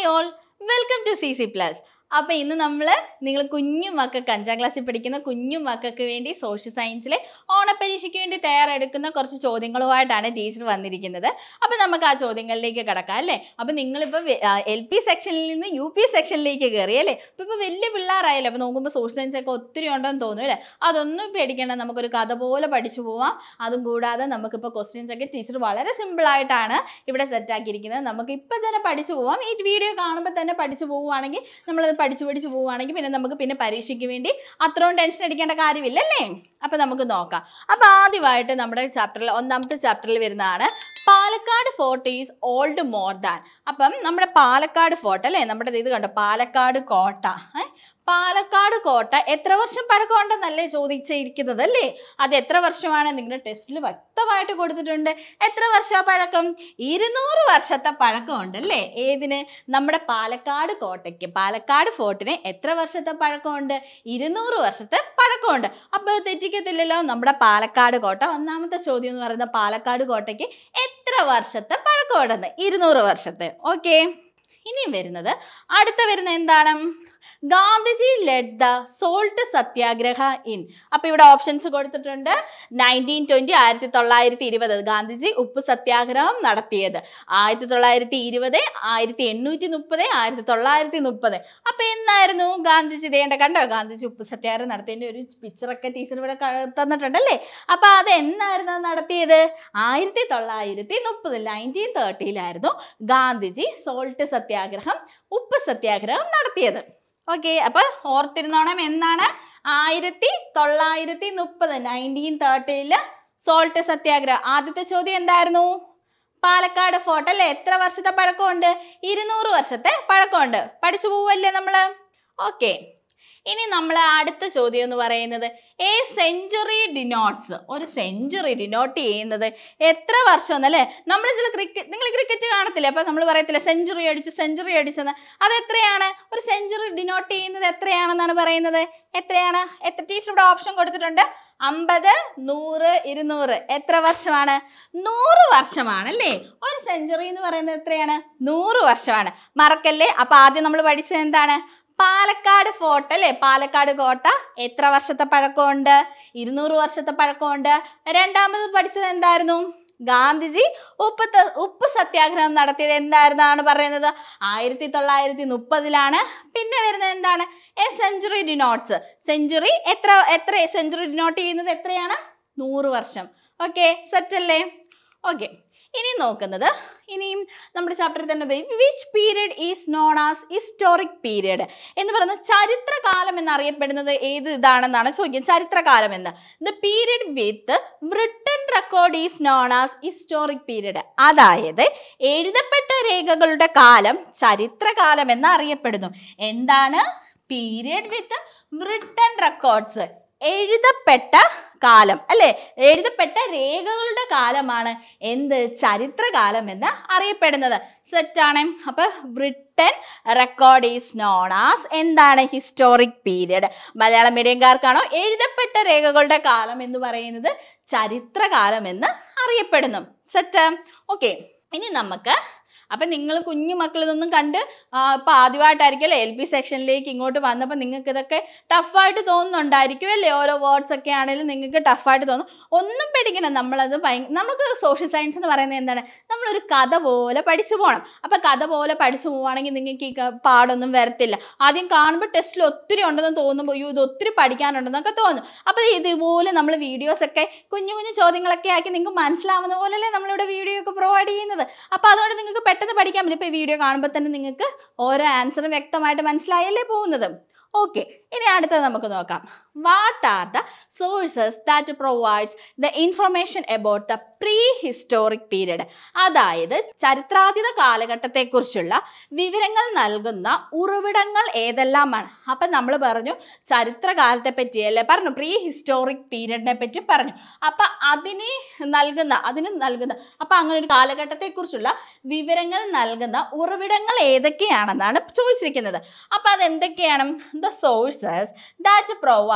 Hi all welcome to C C plus അപ്പോൾ ഇന്ന് നമ്മൾ നിങ്ങൾ കുഞ്ഞു മക്കൾക്ക് അഞ്ചാം ക്ലാസ്സിൽ പഠിക്കുന്ന കുഞ്ഞു മക്കൾക്ക് വേണ്ടി സോഷ്യൽ സയൻസിലെ ഓണപ്പരീക്ഷയ്ക്ക് വേണ്ടി തയ്യാറെടുക്കുന്ന കുറച്ച് ചോദ്യങ്ങളുമായിട്ടാണ് ടീച്ചർ വന്നിരിക്കുന്നത് അപ്പോൾ നമുക്ക് ആ ചോദ്യങ്ങളിലേക്ക് കിടക്കാം അല്ലേ അപ്പോൾ നിങ്ങളിപ്പോൾ എൽ പി സെക്ഷനിൽ നിന്ന് യു പി സെക്ഷനിലേക്ക് കയറി അല്ലേ ഇപ്പോൾ ഇപ്പോൾ വലിയ പിള്ളേരായല്ലേ അപ്പോൾ നോക്കുമ്പോൾ സോഷ്യൽ സയൻസ് ഒക്കെ ഒത്തിരി ഉണ്ടെന്ന് തോന്നും അല്ലേ അതൊന്നും പേടിക്കേണ്ട നമുക്കൊരു കഥ പോലെ പഠിച്ചു പോവാം അതും കൂടാതെ നമുക്കിപ്പോൾ ക്വസ്റ്റ്യൻസ് ഒക്കെ ടീച്ചർ വളരെ സിമ്പിളായിട്ടാണ് ഇവിടെ സെറ്റാക്കിയിരിക്കുന്നത് നമുക്ക് ഇപ്പം തന്നെ പഠിച്ചു പോവാം ഈ വീഡിയോ കാണുമ്പോൾ തന്നെ പഠിച്ചു പോവുകയാണെങ്കിൽ നമ്മളത് പഠിച്ചു പഠിച്ചു പോവുകയാണെങ്കിൽ പിന്നെ നമുക്ക് പിന്നെ പരീക്ഷയ്ക്ക് വേണ്ടി അത്രയും ടെൻഷൻ അടിക്കേണ്ട കാര്യമില്ല അല്ലേ അപ്പം നമുക്ക് നോക്കാം അപ്പം ആദ്യമായിട്ട് നമ്മുടെ ചാപ്റ്ററിൽ ഒന്നാമത്തെ ചാപ്റ്ററിൽ വരുന്നതാണ് Palakkad fort is old more than അപ്പം നമ്മുടെ പാലക്കാട് ഫോർട്ട് അല്ലേ നമ്മുടെ ഇത് കണ്ടോ പാലക്കാട് കോട്ട ഏ? പാലക്കാട് കോട്ട എത്ര വർഷം പഴക്കമുണ്ടെന്നല്ലേ ചോദിച്ചിരിക്കുന്നത് അല്ലേ അത് എത്ര വർഷമാണ് നിങ്ങളുടെ ടെസ്റ്റിൽ വ്യക്തമായിട്ട് കൊടുത്തിട്ടുണ്ട് എത്ര വർഷ പഴക്കം ഇരുന്നൂറ് വർഷത്തെ പഴക്കമുണ്ട് അല്ലേ ഏതിന് നമ്മുടെ പാലക്കാട് കോട്ടയ്ക്ക് പാലക്കാട് ഫോർട്ടിന് എത്ര വർഷത്തെ പഴക്കമുണ്ട് ഇരുന്നൂറ് വർഷത്തെ പഴക്കമുണ്ട് അപ്പോൾ തെറ്റിക്കത്തില്ലല്ലോ നമ്മുടെ പാലക്കാട് കോട്ട ഒന്നാമത്തെ ചോദ്യം എന്ന് പറയുന്നത് പാലക്കാട് കോട്ടയ്ക്ക് എത്ര വർഷത്തെ പഴക്കമുണ്ടെന്ന് ഇരുന്നൂറ് വർഷത്തെ ഓക്കെ ഇനിയും വരുന്നത് അടുത്ത വരുന്ന എന്താണ് Gandhiji led the salt satyagraha in അപ്പോൾ ഇവിടെ ഓപ്ഷൻസ് കൊടുത്തിട്ടുണ്ട് നയൻറ്റീൻ ട്വൻറ്റി ആയിരത്തി തൊള്ളായിരത്തി ഇരുപത് ഗാന്ധിജി ഉപ്പ് സത്യാഗ്രഹം നടത്തിയത് ആയിരത്തി തൊള്ളായിരത്തി ഇരുപത് ആയിരത്തി എണ്ണൂറ്റി മുപ്പത് ആയിരത്തി തൊള്ളായിരത്തി മുപ്പത് അപ്പോൾ എന്നായിരുന്നു ഗാന്ധിജി ഇതേണ്ട കണ്ടോ ഗാന്ധിജി ഉപ്പ് സത്യാഗ്രഹം നടത്തിയതിൻ്റെ ഒരു പിക്ചറൊക്കെ ടീച്ചർ ഇവിടെ ക- തന്നിട്ടുണ്ടല്ലേ അപ്പോൾ അത് എന്നായിരുന്നു നടത്തിയത് ആയിരത്തി തൊള്ളായിരത്തി മുപ്പത് നയൻറ്റീൻ തേർട്ടിയിലായിരുന്നു ഗാന്ധിജി സോൾട്ട് സത്യാഗ്രഹം ഉപ്പ് സത്യാഗ്രഹം നടത്തിയത് ഓക്കെ അപ്പോൾ ഓർത്തിരുന്നോണം എന്നാണ് ആയിരത്തി തൊള്ളായിരത്തി മുപ്പത് നയൻറ്റീൻ തേർട്ടിയിൽ സോൾട്ട് സത്യാഗ്രഹം ആദ്യത്തെ ചോദ്യം എന്തായിരുന്നു പാലക്കാട് ഫോർട്ട് അല്ലേ എത്ര വർഷത്തെ പഴക്കമുണ്ട് ഇരുന്നൂറ് വർഷത്തെ പഴക്കമുണ്ട് പഠിച്ചു പോവല്ലേ നമ്മൾ ഓക്കെ ഇനി നമ്മൾ അടുത്ത ചോദ്യം എന്ന് പറയുന്നത് എ സെഞ്ചുറി ഡിനോട്ട്സ് ഒരു സെഞ്ചുറി ഡിനോട്ട് ചെയ്യുന്നത് എത്ര വർഷം എന്നല്ലേ നമ്മൾ ചില ക്രിക്കറ്റ് നിങ്ങൾ ക്രിക്കറ്റ് കാണത്തില്ലേ അപ്പം നമ്മൾ പറയത്തില്ല സെഞ്ചുറി അടിച്ചു സെഞ്ചുറി അടിച്ചെന്ന് അത് എത്രയാണ് ഒരു സെഞ്ചുറി ഡിനോട്ട് ചെയ്യുന്നത് എത്രയാണെന്നാണ് പറയുന്നത് എത്രയാണ് എത്ര ടീച്ചർ ഇവിടെ ഓപ്ഷൻ കൊടുത്തിട്ടുണ്ട് അമ്പത് നൂറ് ഇരുന്നൂറ് എത്ര വർഷമാണ് നൂറ് വർഷമാണ് അല്ലേ ഒരു സെഞ്ചുറി എന്ന് പറയുന്നത് എത്രയാണ് നൂറ് വർഷമാണ് മറക്കല്ലേ അപ്പൊ ആദ്യം നമ്മൾ പഠിച്ചത് എന്താണ് പാലക്കാട് ഫോർട്ട് അല്ലേ പാലക്കാട് കോട്ട എത്ര വർഷത്തെ പഴക്കമുണ്ട് ഇരുന്നൂറ് വർഷത്തെ പഴക്കമുണ്ട് രണ്ടാമത് പഠിച്ചത് എന്തായിരുന്നു ഗാന്ധിജി ഉപ്പ് ത- ഉപ്പ് സത്യാഗ്രഹം നടത്തിയത് എന്തായിരുന്നാണ് പറയുന്നത് ആയിരത്തി തൊള്ളായിരത്തി മുപ്പതിലാണ് പിന്നെ വരുന്നത് എന്താണ് എ സെഞ്ചുറി ഡിനോട്ട്സ് സെഞ്ചുറി എത്ര എത്ര സെഞ്ചുറി ഡിനോട്ട് ചെയ്യുന്നത് എത്രയാണ് നൂറ് വർഷം ഓക്കെ സെറ്റല്ലേ ഓക്കെ ഇനി നോക്കുന്നത് ഇനിയും നമ്മുടെ ചാപ്റ്ററിൽ തന്നെ which period is known as historic period എന്ന് പറയുന്നത് ചരിത്രകാലം എന്നറിയപ്പെടുന്നത് ഏത് ഇതാണെന്നാണ് ചോദിക്കുന്നത് ചരിത്രകാലം എന്ന് the period with written record is known as historic period അതായത് എഴുതപ്പെട്ട രേഖകളുടെ കാലം ചരിത്രകാലം എന്ന് അറിയപ്പെടുന്നു എന്താണ് പീരിയഡ് വിത്ത് written റെക്കോർഡ്സ് എഴുതപ്പെട്ട കാലം അല്ലെ എഴുതപ്പെട്ട രേഖകളുടെ കാലമാണ് എന്ത് ചരിത്രകാലം എന്ന് അറിയപ്പെടുന്നത് സെറ്റാണ് അപ്പൊ written record is known as എന്താണ് ഹിസ്റ്റോറിക് പീരിയഡ് മലയാളം മീഡിയംകാർക്കാണോ എഴുതപ്പെട്ട രേഖകളുടെ കാലം എന്ന് പറയുന്നത് ചരിത്രകാലം എന്ന് അറിയപ്പെടുന്നു സെറ്റ് ഓക്കെ ഇനി നമുക്ക് അപ്പം നിങ്ങൾ കുഞ്ഞു മക്കൾ ഇതൊന്നും കണ്ട് ഇപ്പം ആദ്യമായിട്ടായിരിക്കും അല്ലേ എൽ പി സെക്ഷനിലേക്ക് ഇങ്ങോട്ട് വന്നപ്പോൾ നിങ്ങൾക്ക് ഇതൊക്കെ ടഫായിട്ട് തോന്നുന്നുണ്ടായിരിക്കും അല്ലേ ഓരോ വേർഡ്സ് ഒക്കെ ആണെങ്കിലും നിങ്ങൾക്ക് ടഫായിട്ട് തോന്നും ഒന്നും പേടിക്കണം നമ്മളത് ഭയ നമുക്ക് സോഷ്യൽ സയൻസ് എന്ന് പറയുന്നത് എന്താണ് നമ്മളൊരു കഥ പോലെ പഠിച്ചു പോകണം അപ്പം കഥ പോലെ പഠിച്ചു പോവുകയാണെങ്കിൽ നിങ്ങൾക്ക് ഈ ക- പാടൊന്നും വരത്തില്ല ആദ്യം കാണുമ്പോൾ ടെസ്റ്റിൽ ഒത്തിരി ഉണ്ടെന്ന് തോന്നുമ്പോൾ അയ്യോ ഇത് ഒത്തിരി പഠിക്കാനുണ്ടെന്നൊക്കെ തോന്നും അപ്പോൾ ഇതുപോലെ നമ്മൾ വീഡിയോസൊക്കെ കുഞ്ഞു കുഞ്ഞു ചോദ്യങ്ങളൊക്കെ ആക്കി നിങ്ങൾക്ക് മനസ്സിലാവുന്ന പോലെയല്ലേ നമ്മളിവിടെ വീഡിയോ ഒക്കെ പ്രൊവൈഡ് ചെയ്യുന്നത് അപ്പോൾ അതുകൊണ്ട് നിങ്ങൾക്ക് പെട്ടെന്ന് പഠിക്കാൻ പറ്റും ഇപ്പോൾ ഈ വീഡിയോ കാണുമ്പോൾ തന്നെ നിങ്ങൾക്ക് ഓരോ ആൻസറും വ്യക്തമായിട്ട് മനസ്സിലായല്ലേ പോകുന്നത് ഓക്കെ ഇനി അടുത്തത് നമുക്ക് നോക്കാം what are the sources that provides the information about the pre historic period അതായത് ചരിത്രാതീത കാലഘട്ടത്തെക്കുറിച്ചുള്ള വിവരങ്ങൾ നൽകുന്ന ഉറവിടങ്ങൾ ഏതെല്ലാമാണ് അപ്പം നമ്മൾ പറഞ്ഞു ചരിത്രകാലത്തെ പറ്റി അല്ലേ പറഞ്ഞു പ്രീ ഹിസ്റ്റോറിക് പീരീഡിനെ പറ്റി പറഞ്ഞു അപ്പം അതിന് നൽകുന്ന അതിന് നൽകുന്ന അപ്പം അങ്ങനെ ഒരു കാലഘട്ടത്തെക്കുറിച്ചുള്ള വിവരങ്ങൾ നൽകുന്ന ഉറവിടങ്ങൾ ഏതൊക്കെയാണെന്നാണ് ചോദിച്ചിരിക്കുന്നത് അപ്പം അതെന്തൊക്കെയാണ് the sources that provide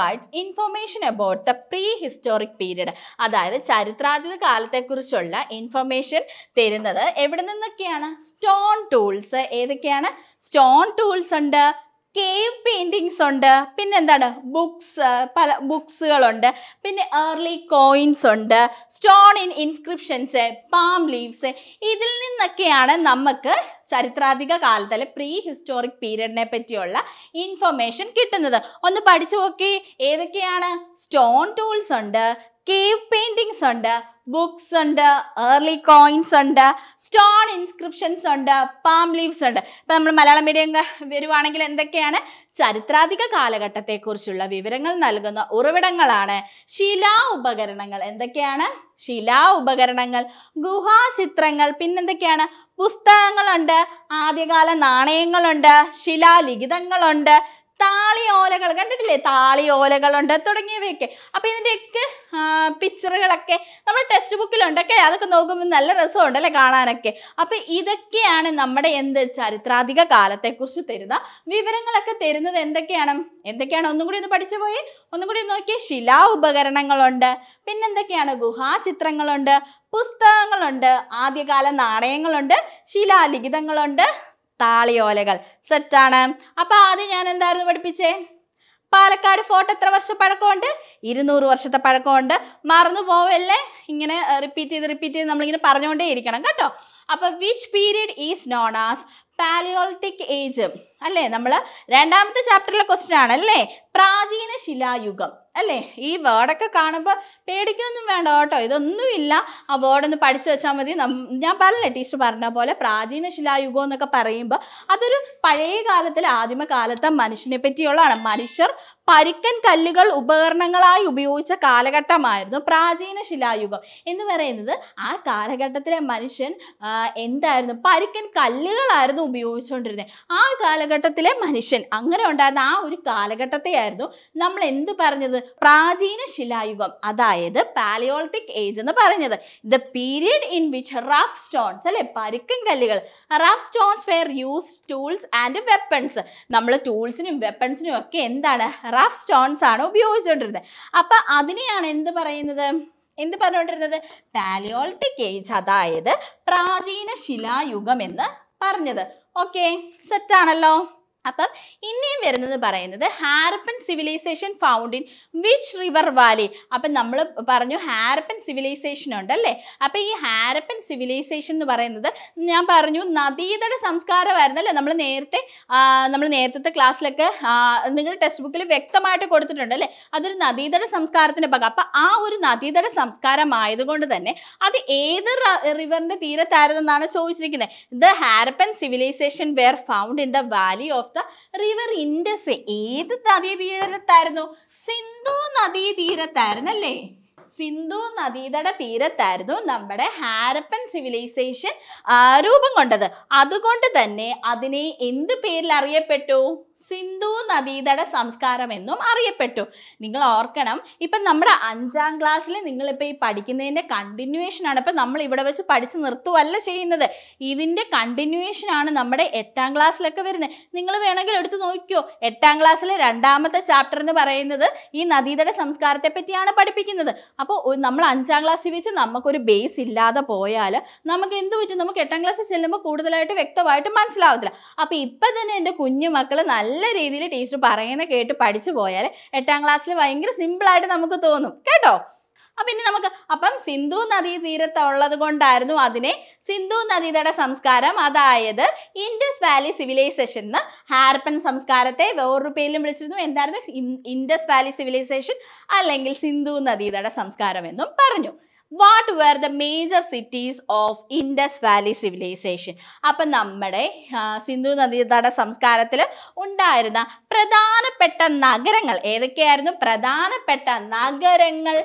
provides information about the pre historic period അതായത് ചരിത്രാതീത കാലത്തെക്കുറിച്ചുള്ള ഇൻഫർമേഷൻ തരുന്നത് എവിടെ നിന്നൊക്കെയാണ് സ്റ്റോൺ ടൂൾസ് ഏതൊക്കെയാണ് സ്റ്റോൺ ടൂൾസ് ഉണ്ട് കേവ് പെയിന്റിങ്സ് ഉണ്ട് പിന്നെ എന്താണ് ബുക്സ് പല ബുക്സുകളുണ്ട് പിന്നെ ഏർലി കോയിൻസ് ഉണ്ട് stone in inscriptions palm leaves ഇതിൽ നിന്നൊക്കെയാണ് നമുക്ക് ചരിത്രാധിക കാലത്തിലെ പ്രീ ഹിസ്റ്റോറിക് പീരീഡിനെ പറ്റിയുള്ള ഇൻഫർമേഷൻ കിട്ടുന്നത് ഒന്ന് പഠിച്ചു നോക്കി ഏതൊക്കെയാണ് സ്റ്റോൺ ടൂൾസ് ഉണ്ട് കേവ് പെയിന്റിങ്സ് ഉണ്ട് ബുക്സ് ഉണ്ട് ഏർലി കോയിൻസ് ഉണ്ട് സ്റ്റോൺ ഇൻസ്ക്രിപ്ഷൻസ് ഉണ്ട് പാം ലീവ്സ് ഉണ്ട് ഇപ്പം നമ്മൾ മലയാളം മീഡിയം വരുവാണെങ്കിൽ എന്തൊക്കെയാണ് ചരിത്രാധിക കാലഘട്ടത്തെക്കുറിച്ചുള്ള വിവരങ്ങൾ നൽകുന്ന ഉറവിടങ്ങളാണ് ശിലാ ഉപകരണങ്ങൾ എന്തൊക്കെയാണ് ശിലാ ഉപകരണങ്ങൾ ഗുഹാചിത്രങ്ങൾ പിന്നെന്തൊക്കെയാണ് പുസ്തകങ്ങളുണ്ട് ആദ്യകാല നാണയങ്ങളുണ്ട് ശിലാലിഖിതങ്ങളുണ്ട് താളിയോലകൾ കണ്ടിട്ടില്ലേ താളിയോലകളുണ്ട് തുടങ്ങിയവയൊക്കെ അപ്പൊ ഇതിന്റെയൊക്കെ പിക്ചറുകളൊക്കെ നമ്മുടെ ടെക്സ്റ്റ് ബുക്കിലുണ്ടൊക്കെ അതൊക്കെ നോക്കുമ്പോൾ നല്ല രസമുണ്ട് അല്ലേ കാണാനൊക്കെ അപ്പൊ ഇതൊക്കെയാണ് നമ്മുടെ എന്ത് ചരിത്രാധിക കാലത്തെക്കുറിച്ച് തരുന്ന വിവരങ്ങളൊക്കെ തരുന്നത് എന്തൊക്കെയാണ് എന്തൊക്കെയാണ് ഒന്നും കൂടി ഒന്ന് പഠിച്ചു പോയി ഒന്നും കൂടി ഒന്ന് നോക്കിയേ ശിലാ ഉപകരണങ്ങളുണ്ട് പിന്നെന്തൊക്കെയാണ് ഗുഹാചിത്രങ്ങളുണ്ട് പുസ്തകങ്ങളുണ്ട് ആദ്യകാല നാണയങ്ങളുണ്ട് ശിലാലിഖിതങ്ങളുണ്ട് താളിയോലകൾ സെറ്റാണ് അപ്പൊ ആദ്യം ഞാൻ എന്തായിരുന്നു പഠിപ്പിച്ചേ പാലക്കാട് ഫോർട്ട് എത്ര വർഷ പഴക്കമുണ്ട് ഇരുന്നൂറ് വർഷത്തെ പഴക്കമുണ്ട് മറന്നു പോവല്ലേ ഇങ്ങനെ റിപ്പീറ്റ് ചെയ്ത് റിപ്പീറ്റ് ചെയ്ത് നമ്മളിങ്ങനെ പറഞ്ഞുകൊണ്ടേ ഇരിക്കണം കേട്ടോ അപ്പൊ which period is known as palaeolithic age അല്ലേ നമ്മൾ രണ്ടാമത്തെ ചാപ്റ്ററിലെ ക്വസ്റ്റ്യൻ ആണ് അല്ലേ പ്രാചീന ശിലായുഗം അല്ലേ ഈ വേർഡൊക്കെ കാണുമ്പോൾ പേടിക്കൊന്നും വേണ്ട കേട്ടോ ഇതൊന്നുമില്ല ആ വേർഡൊന്ന് പഠിച്ചു വെച്ചാൽ മതി നം- ഞാൻ പറഞ്ഞില്ലേ ടീച്ചർ പറഞ്ഞ പോലെ പ്രാചീന ശിലായുഗം എന്നൊക്കെ പറയുമ്പോൾ അതൊരു പഴയ കാലത്തിലെ ആദിമ കാലത്തെ മനുഷ്യനെ പറ്റിയുള്ളതാണ് മനുഷ്യർ പരിക്കൻ കല്ലുകൾ ഉപകരണങ്ങളായി ഉപയോഗിച്ച കാലഘട്ടമായിരുന്നു പ്രാചീന ശിലായുഗം എന്ന് പറയുന്നത് ആ കാലഘട്ടത്തിലെ മനുഷ്യൻ ആ, എന്തായിരുന്നു പരിക്കൻ കല്ലുകളായിരുന്നു ഉപയോഗിച്ചുകൊണ്ടിരുന്നത് ആ കാലഘട്ടത്തിലെ മനുഷ്യൻ അങ്ങനെ ഉണ്ടായിരുന്ന ആ ഒരു കാലഘട്ടത്തെയായിരുന്നു നമ്മൾ എന്ത് പറഞ്ഞത് പ്രാചീന ശിലായുഗം അതായത് പാലിയോളിറ്റിക് ഏജ് എന്ന് പറഞ്ഞത് the period in which rough stones അല്ലെ പരുക്കൻ കല്ലുകൾ rough stones were use tools and weapons നമ്മൾ ടൂൾസിനും വെപ്പൺസിനും ഒക്കെ എന്താണ് റഫ് സ്റ്റോൺസ് ആണ് ഉപയോഗിച്ചുകൊണ്ടിരുന്നത് അപ്പൊ അതിനെയാണ് എന്ത് പറയുന്നത് എന്ത് പറഞ്ഞുകൊണ്ടിരുന്നത് പാലിയോളിറ്റിക് ഏജ് അതായത് പ്രാചീന ശിലായുഗം എന്ന് പറഞ്ഞത് ഓക്കെ സെറ്റാണല്ലോ അപ്പം ഇനിയും വരുന്നത് പറയുന്നത് Harappan civilisation found in which river valley അപ്പം നമ്മൾ പറഞ്ഞു ഹാരപ്പൻ സിവിലൈസേഷൻ ഉണ്ടല്ലേ അപ്പം ഈ ഹാരപ്പൻ സിവിലൈസേഷൻ എന്ന് പറയുന്നത് ഞാൻ പറഞ്ഞു നദീതട സംസ്കാരമായിരുന്നു അല്ലേ നമ്മൾ നേരത്തെ നമ്മൾ നേരത്തെ ക്ലാസ്സിലൊക്കെ നിങ്ങളുടെ ടെക്സ്റ്റ് ബുക്കിൽ വ്യക്തമായിട്ട് കൊടുത്തിട്ടുണ്ട് അല്ലേ അതൊരു നദീതട സംസ്കാരത്തിന്റെ ഭാഗം അപ്പം ആ ഒരു നദീതട സംസ്കാരം ആയതുകൊണ്ട് തന്നെ അത് ഏത് റിവറിന്റെ തീരത്തായിരുന്നെന്നാണ് ചോദിച്ചിരിക്കുന്നത് the Harappan civilisation were found in the valley of the river Indus ഏത് നദീതീരത്തായിരുന്നു സിന്ധു നദീതീരത്തായിരുന്നു അല്ലേ സിന്ധു നദീതട തീരത്തായിരുന്നു നമ്മുടെ ഹാരപ്പൻ സിവിലൈസേഷൻ രൂപം കൊണ്ടത് അതുകൊണ്ട് തന്നെ അതിനെ എന്ത് പേരിൽ അറിയപ്പെട്ടു സിന്ധു നദീതട സംസ്കാരം എന്നും അറിയപ്പെട്ടു നിങ്ങൾ ഓർക്കണം ഇപ്പം നമ്മുടെ അഞ്ചാം ക്ലാസ്സിൽ നിങ്ങളിപ്പോൾ ഈ പഠിക്കുന്നതിൻ്റെ കണ്ടിന്യൂവേഷൻ ആണ് ഇപ്പം നമ്മൾ ഇവിടെ വെച്ച് പഠിച്ച് നിർത്തുവല്ല ചെയ്യുന്നത് ഇതിൻ്റെ കണ്ടിന്യൂവേഷൻ ആണ് നമ്മുടെ എട്ടാം ക്ലാസ്സിലൊക്കെ വരുന്നത് നിങ്ങൾ വേണമെങ്കിൽ എടുത്ത് നോക്കിയോ എട്ടാം ക്ലാസ്സിലെ രണ്ടാമത്തെ ചാപ്റ്റർ എന്ന് പറയുന്നത് ഈ നദീതട സംസ്കാരത്തെ പറ്റിയാണ് പഠിപ്പിക്കുന്നത് അപ്പോൾ നമ്മൾ അഞ്ചാം ക്ലാസ്സിൽ വെച്ച് നമുക്കൊരു ബേസ് ഇല്ലാതെ പോയാൽ നമുക്ക് എന്ത് പറ്റും നമുക്ക് എട്ടാം ക്ലാസ്സിൽ ചെല്ലുമ്പോൾ കൂടുതലായിട്ട് വ്യക്തമായിട്ട് മനസ്സിലാവത്തില്ല അപ്പോൾ ഇപ്പം തന്നെ എൻ്റെ കുഞ്ഞു മക്കൾ നല്ല രീതിയിൽ ടീച്ചർ പറയുന്ന കേട്ട് പഠിച്ചു പോയാൽ എട്ടാം ക്ലാസ്സിൽ ഭയങ്കര സിമ്പിളായിട്ട് നമുക്ക് തോന്നും കേട്ടോ അപ്പം ഇനി നമുക്ക് അപ്പം സിന്ധു നദീ തീരത്തുള്ളത് കൊണ്ടായിരുന്നു അതിനെ സിന്ധു നദീതട സംസ്കാരം അതായത് ഇൻഡസ് വാലി സിവിലൈസേഷൻ എന്ന് ഹാരപ്പൻ സംസ്കാരത്തെ വേറൊരു പേരിലും വിളിച്ചിരുന്നു എന്തായിരുന്നു ഇൻ- ഇൻഡസ് വാലി സിവിലൈസേഷൻ അല്ലെങ്കിൽ സിന്ധു നദീതട സംസ്കാരം എന്നും പറഞ്ഞു what were the major cities of Indus valley civilisation അപ്പം നമ്മുടെ ആ, സിന്ധു നദീതട സംസ്കാരത്തിൽ ഉണ്ടായിരുന്ന പ്രധാനപ്പെട്ട നഗരങ്ങൾ ഏതൊക്കെയായിരുന്നു പ്രധാനപ്പെട്ട നഗരങ്ങൾ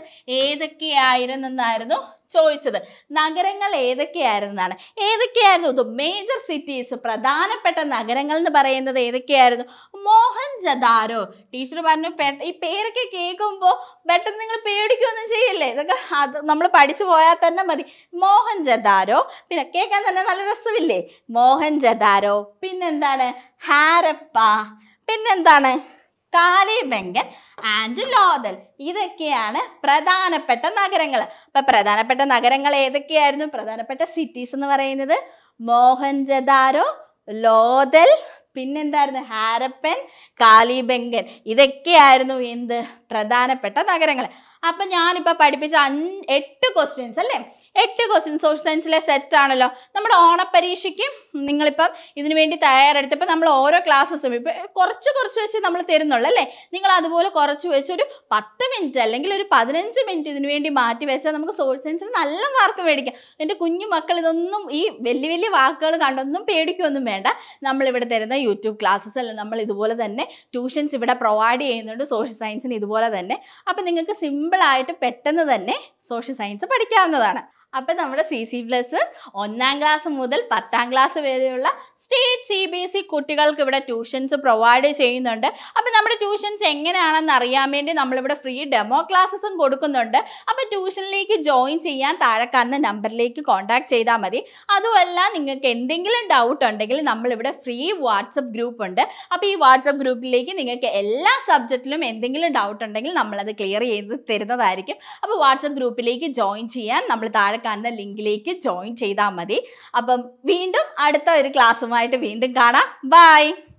ഏതൊക്കെയായിരുന്നെന്നായിരുന്നു ചോദിച്ചത് നഗരങ്ങൾ ഏതൊക്കെയായിരുന്നാണ് ഏതൊക്കെയായിരുന്നു ഇത് മേജർ സിറ്റീസ് പ്രധാനപ്പെട്ട നഗരങ്ങൾ എന്ന് പറയുന്നത് ഏതൊക്കെയായിരുന്നു മോഹൻജദാരോ ടീച്ചർ പറഞ്ഞു പെ- ഈ പേരൊക്കെ കേൾക്കുമ്പോൾ പെട്ടെന്ന് നിങ്ങൾ പേടിക്കുകയൊന്നും ചെയ്യില്ലേ ഇതൊക്കെ അത് നമ്മൾ പഠിച്ചു പോയാൽ തന്നെ മതി മോഹൻജദാരോ പിന്നെ കേൾക്കാൻ തന്നെ നല്ല രസമില്ലേ മോഹൻജദാരോ പിന്നെന്താണ് ഹാരപ്പ പിന്നെന്താണ് കാലിബംഗൻ ആൻഡ് ലോതൽ ഇതൊക്കെയാണ് പ്രധാനപ്പെട്ട നഗരങ്ങൾ അപ്പൊ പ്രധാനപ്പെട്ട നഗരങ്ങൾ ഏതൊക്കെയായിരുന്നു പ്രധാനപ്പെട്ട സിറ്റീസ് എന്ന് പറയുന്നത് മോഹൻജദാരോ ലോതൽ പിന്നെന്തായിരുന്നു ഹാരപ്പൻ കാലിബംഗൻ ഇതൊക്കെയായിരുന്നു എന്ത് പ്രധാനപ്പെട്ട നഗരങ്ങൾ അപ്പൊ ഞാനിപ്പോ പഠിപ്പിച്ച അഞ്ച് എട്ട് ക്വസ്റ്റ്യൻസ് അല്ലേ എട്ട് ക്വസ്റ്റ്യൻസ് സോഷ്യൽ സയൻസിലെ സെറ്റ് ആണല്ലോ നമ്മുടെ ഓണപ്പരീക്ഷയ്ക്ക് നിങ്ങളിപ്പം ഇതിനു വേണ്ടി തയ്യാറെടുത്തപ്പോൾ നമ്മൾ ഓരോ ക്ലാസ്സസും ഇപ്പം കുറച്ച് കുറച്ച് വെച്ച് നമ്മൾ തരുന്നുള്ളൂ അല്ലേ നിങ്ങൾ അതുപോലെ കുറച്ച് വെച്ച് ഒരു പത്ത് മിനിറ്റ് അല്ലെങ്കിൽ ഒരു പതിനഞ്ച് മിനിറ്റ് ഇതിനു വേണ്ടി മാറ്റി വെച്ചാൽ നമുക്ക് സോഷ്യൽ സയൻസിൽ നല്ല മാർക്ക് മേടിക്കാം എൻ്റെ കുഞ്ഞു മക്കൾ ഇതൊന്നും ഈ വലിയ വലിയ വാക്കുകൾ കണ്ടൊന്നും പേടിക്കുകയൊന്നും വേണ്ട നമ്മളിവിടെ തരുന്ന യൂട്യൂബ് ക്ലാസ്സസ് അല്ല നമ്മൾ ഇതുപോലെ തന്നെ ട്യൂഷൻസ് ഇവിടെ പ്രൊവൈഡ് ചെയ്യുന്നുണ്ട് സോഷ്യൽ സയൻസിന് ഇതുപോലെ തന്നെ അപ്പം നിങ്ങൾക്ക് സിമ്പിളായിട്ട് പെട്ടെന്ന് തന്നെ സോഷ്യൽ സയൻസ് പഠിക്കാവുന്നതാണ് അപ്പം നമ്മുടെ സി സി പ്ലസ് ഒന്നാം ക്ലാസ് മുതൽ പത്താം ക്ലാസ് വരെയുള്ള state C B S E കുട്ടികൾക്ക് ഇവിടെ ട്യൂഷൻസ് പ്രൊവൈഡ് ചെയ്യുന്നുണ്ട് അപ്പം നമ്മുടെ ട്യൂഷൻസ് എങ്ങനെയാണെന്ന് അറിയാൻ വേണ്ടി നമ്മളിവിടെ ഫ്രീ ഡെമോ ക്ലാസ്സസും കൊടുക്കുന്നുണ്ട് അപ്പം ട്യൂഷനിലേക്ക് ജോയിൻ ചെയ്യാൻ താഴെ കാണുന്ന നമ്പറിലേക്ക് കോൺടാക്ട് ചെയ്താൽ മതി അതുമല്ല നിങ്ങൾക്ക് എന്തെങ്കിലും ഡൗട്ട് ഉണ്ടെങ്കിൽ നമ്മളിവിടെ ഫ്രീ വാട്സപ്പ് ഗ്രൂപ്പ് ഉണ്ട് അപ്പോൾ ഈ വാട്സപ്പ് ഗ്രൂപ്പിലേക്ക് നിങ്ങൾക്ക് എല്ലാ സബ്ജക്റ്റിലും എന്തെങ്കിലും ഡൗട്ട് ഉണ്ടെങ്കിൽ നമ്മളത് ക്ലിയർ ചെയ്ത് തരുന്നതായിരിക്കും അപ്പോൾ വാട്സപ്പ് ഗ്രൂപ്പിലേക്ക് ജോയിൻ ചെയ്യാൻ നമ്മൾ താഴെ കാണുന്ന ലിങ്കിലേക്ക് ജോയിൻ ചെയ്താൽ മതി അപ്പം വീണ്ടും അടുത്ത ഒരു ക്ലാസ്സുമായിട്ട് വീണ്ടും കാണാം ബൈ